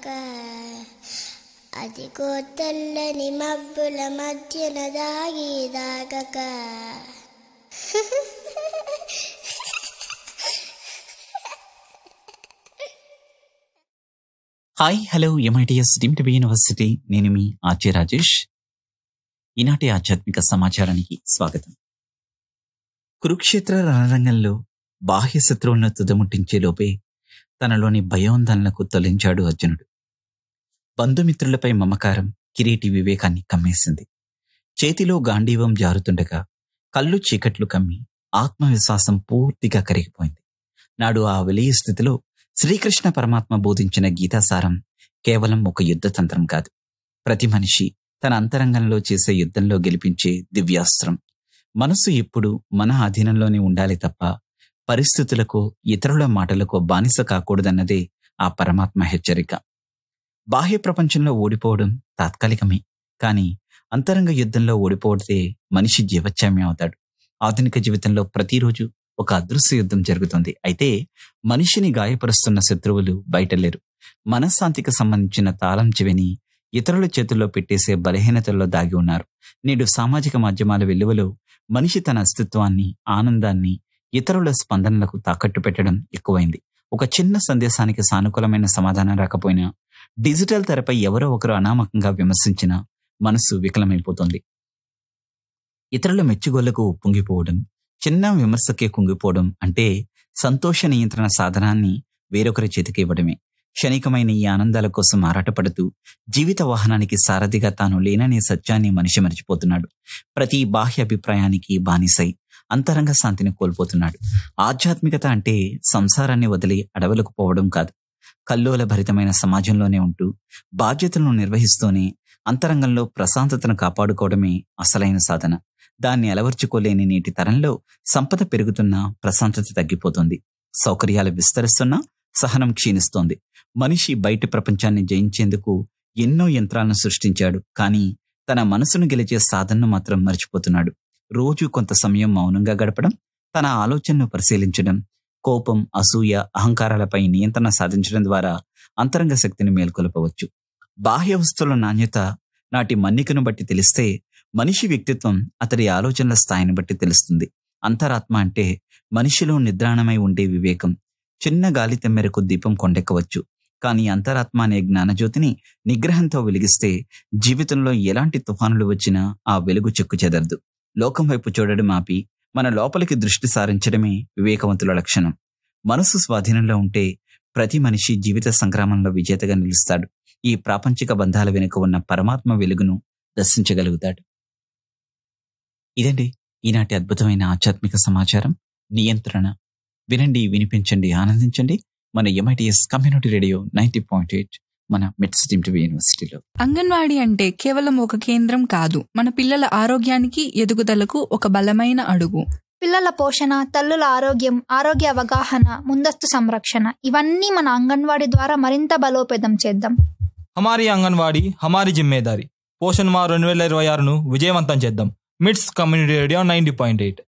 అదిగో తెల్లని మబ్బుల మధ్యన దాగి దాగక hi hello MITS deemed be university నేను మీ ఆర్జే రాజేష్ ఈనాటి ఆధ్యాత్మిక సమాచారానికి స్వాగతం కురుక్షేత్ర రణరంగంలో బాహ్య శత్రువులను తుదముట్టించే లోపే తనలోని భయోందనలకు తొలగించాడు అర్జునుడు బంధుమిత్రులపై మమకారం కిరీటి వివేకాన్ని కమ్మేసింది చేతిలో గాంధీవం జారుతుండగా కళ్ళు చీకట్లు కమ్మి ఆత్మవిశ్వాసం పూర్తిగా కరిగిపోయింది నాడు ఆ విలయ స్థితిలో శ్రీకృష్ణ పరమాత్మ బోధించిన గీతాసారం కేవలం ఒక యుద్ధ తంత్రం కాదు ప్రతి మనిషి తన అంతరంగంలో చేసే యుద్ధంలో గెలిపించే దివ్యాస్త్రం మనసు ఎప్పుడు మన అధీనంలోనే ఉండాలి తప్ప పరిస్థితులకు ఇతరుల మాటలకు బానిస కాకూడదన్నదే ఆ పరమాత్మ హెచ్చరిక బాహ్య ప్రపంచంలో ఓడిపోవడం తాత్కాలికమే కానీ అంతరంగ యుద్ధంలో ఓడిపోతే మనిషి జీవచ్యామ్యం అవుతాడు ఆధునిక జీవితంలో ప్రతిరోజు ఒక అదృశ్య యుద్ధం జరుగుతుంది అయితే మనిషిని గాయపరుస్తున్న శత్రువులు బయటలేరు మనశ్శాంతికి సంబంధించిన తాళం చెవిని ఇతరుల చేతుల్లో పెట్టేసే బలహీనతల్లో దాగి ఉన్నారు నేడు సామాజిక మాధ్యమాల వెలువలో మనిషి తన అస్తిత్వాన్ని ఆనందాన్ని ఇతరుల స్పందనలకు తాకట్టు పెట్టడం ఎక్కువైంది ఒక చిన్న సందేశానికి సానుకూలమైన సమాధానం రాకపోయినా డిజిటల్ తెరపై ఎవరో ఒకరు అనామకంగా విమర్శించిన మనసు వికలమైపోతుంది ఇతరుల మెచ్చుగోళ్లకు పొంగిపోవడం చిన్న విమర్శకే కుంగిపోవడం అంటే సంతోష నియంత్రణ సాధనాన్ని వేరొకరి చేతికి ఇవ్వడమే క్షణికమైన ఈ ఆనందాల కోసం ఆరాటపడుతూ జీవిత వాహనానికి సారథిగా తాను లేననే సత్యాన్ని మనిషి మరిచిపోతున్నాడు ప్రతి బాహ్య అభిప్రాయానికి బానిసై అంతరంగ శాంతిని కోల్పోతున్నాడు ఆధ్యాత్మికత అంటే సంసారాన్ని వదిలి అడవులకు పోవడం కాదు కల్లోల భరితమైన సమాజంలోనే ఉంటూ బాధ్యతలను నిర్వహిస్తూనే అంతరంగంలో ప్రశాంతతను కాపాడుకోవడమే అసలైన సాధన దాన్ని అలవర్చుకోలేని నేటి తరంలో సంపద పెరుగుతున్నా ప్రశాంతత తగ్గిపోతుంది సౌకర్యాలు విస్తరిస్తున్నా సహనం క్షీణిస్తోంది మనిషి బయటి ప్రపంచాన్ని జయించేందుకు ఎన్నో యంత్రాలను సృష్టించాడు కానీ తన మనసును గెలిచే సాధనను మాత్రం మర్చిపోతున్నాడు రోజు కొంత సమయం మౌనంగా గడపడం తన ఆలోచనను పరిశీలించడం కోపం అసూయ అహంకారాలపై నియంత్రణ సాధించడం ద్వారా అంతరంగ శక్తిని మేల్కొల్పవచ్చు బాహ్య వస్తువుల నాణ్యత నాటి మన్నికను బట్టి తెలిస్తే మనిషి వ్యక్తిత్వం అతడి ఆలోచనల స్థాయిని బట్టి తెలుస్తుంది అంతరాత్మ అంటే మనిషిలో నిద్రాణమై ఉండే వివేకం చిన్న గాలి తెమ్మెరకు దీపం కొండెక్కవచ్చు కానీ అంతరాత్మ అనే జ్ఞానజ్యోతిని నిగ్రహంతో వెలిగిస్తే జీవితంలో ఎలాంటి తుఫానులు వచ్చినా ఆ వెలుగు చెక్కు చెదరదు లోకం వైపు చూడడం ఆపి మన లోపలికి దృష్టి సారించడమే వివేకవంతుల లక్షణం మనసు స్వాధీనంలో ఉంటే ప్రతి మనిషి జీవిత సంగ్రామంలో విజేతగా నిలుస్తాడు ఈ ప్రాపంచిక బంధాల వెనుక ఉన్న పరమాత్మ వెలుగును దర్శించగలుగుతాడు ఇదండి ఈనాటి అద్భుతమైన ఆధ్యాత్మిక సమాచారం నియంత్రణ వినండి వినిపించండి ఆనందించండి మన MITS community radio ninety point eight మన మిట్స్ టీవీ యూనివర్సిటీలో అంగన్వాడీ అంటే కేవలం ఒక కేంద్రం కాదు మన పిల్లల ఆరోగ్యానికి ఎదుగుదలకు ఒక బలమైన అడుగు పిల్లల పోషణ తల్లుల ఆరోగ్యం ఆరోగ్య అవగాహన ముందస్తు సంరక్షణ ఇవన్నీ మన అంగన్వాడీ ద్వారా మరింత బలోపేతం చేద్దాం హమారీ అంగన్వాడీ హమారీ జిమ్మేదారి పోషణ్ మా రెండు వేల ఇరవై ఆరును విజయవంతం చేద్దాం MITS community radio ninety point eight